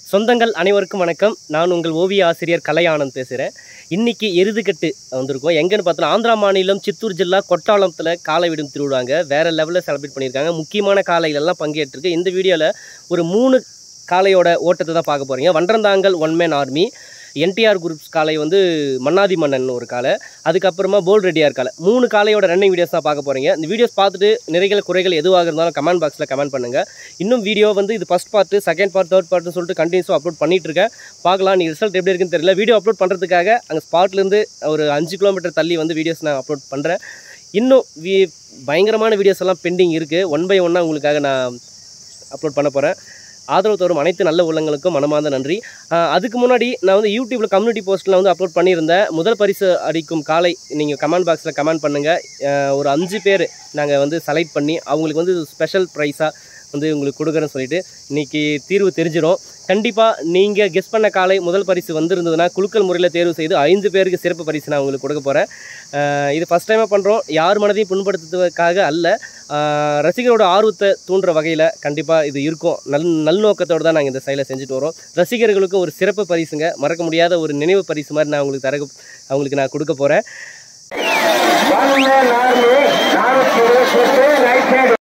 சொந்தங்கள் அனைவருக்கும் வணக்கம் நான் உங்கள் ஓவிய ஆசிரியர் கலையானந்த் பேசுகிறேன் இன்னைக்கு எருதுகட்டு வந்திருக்கோம் எங்கன்னு பார்த்தோன்னா ஆந்திரா மாநிலம் சித்தூர் ஜில்லா கொட்டாளத்தில் காலை விடும் திருவிழாங்க வேறு லெவலில் செலிப்ரேட் பண்ணியிருக்காங்க முக்கியமான காலையிலெல்லாம் பங்கேற்றிருக்கு இந்த வீடியோவில் ஒரு மூணு காளையோட ஓட்டத்தை தான் பார்க்க போகிறீங்க வன்றந்தாங்கல் one man army NTR groups காலை வந்து மன்னாதி மன்னன் ஒரு காலை அதுக்கப்புறமா போல் ரெட்டியார் காலை மூணு காலையோட ரன்னிங் வீடியோஸ் தான் பார்க்க போகிறீங்க இந்த வீடியோஸ் பார்த்துட்டு நிறைகள் குறைகள் எதுவாக இருந்தாலும் கமெண்ட் பாக்ஸில் கமெண்ட் பண்ணுங்கள் இன்னும் வீடியோ வந்து இது first part second part third பார்ட்னு சொல்லிட்டு கண்டினியூஸாக அப்லோட் பண்ணிட்டு இருக்கேன் பார்க்கலாம் நீ ரிசல்ட் எப்படி இருக்குன்னு தெரியல வீடியோ அப்லோட் பண்ணுறதுக்காக அங்கே ஸ்பாட்லேருந்து ஒரு அஞ்சு கிலோமீட்டர் தள்ளி வந்து வீடியோஸ் நான் அப்லோட் பண்ணுறேன் இன்னும் வி பயங்கரமான வீடியோஸ் எல்லாம் பெண்டிங் இருக்குது ஒன் பை ஒன்னாக உங்களுக்காக நான் அப்லோட் பண்ண போகிறேன் ஆதரவு தரும் அனைத்து நல்ல உள்ளங்களுக்கும் மனமார்ந்த நன்றி ஆஹ் அதுக்கு முன்னாடி நான் வந்து யூடியூப்பில் கம்யூனிட்டி போஸ்ட்டில் வந்து அப்லோட் பண்ணியிருந்தேன் முதல் பரிசு அடிக்கும் காலை நீங்கள் கமெண்ட் பாக்ஸில் கமெண்ட் பண்ணுங்கள் ஒரு அஞ்சு பேர் நாங்கள் வந்து செலக்ட் பண்ணி அவங்களுக்கு வந்து ஸ்பெஷல் ப்ரைஸாக வந்து உங்களுக்கு கொடுக்குறேன்னு சொல்லிட்டு இன்றைக்கி தீர்வு தெரிஞ்சிடும் கண்டிப்பாக நீங்கள் கெஸ் பண்ண காலை முதல் பரிசு வந்திருந்ததுன்னா குலுக்கல் முறையில் தேர்வு செய்து ஐந்து பேருக்கு சிறப்பு பரிசு நான் உங்களுக்கு கொடுக்க போகிறேன் இது ஃபஸ்ட் டைமாக பண்ணுறோம் யார் மனதையும் புண்படுத்துவதற்காக அல்ல ஆஹ் ரசிகரோட ஆர்வத்தை தூண்டுற வகையில் கண்டிப்பாக இது இருக்கும் நல் நல்நோக்கத்தோடு தான் நாங்கள் இந்த செயலை செஞ்சுட்டு வரோம் ரசிகர்களுக்கு ஒரு சிறப்பு பரிசுங்க மறக்க முடியாத ஒரு நினைவு பரிசு மாதிரி நான் உங்களுக்கு தர அவங்களுக்கு நான் கொடுக்க போகிறேன் One man army, நானூத்தி இருபத்தி எட்டு ரைட் சைடு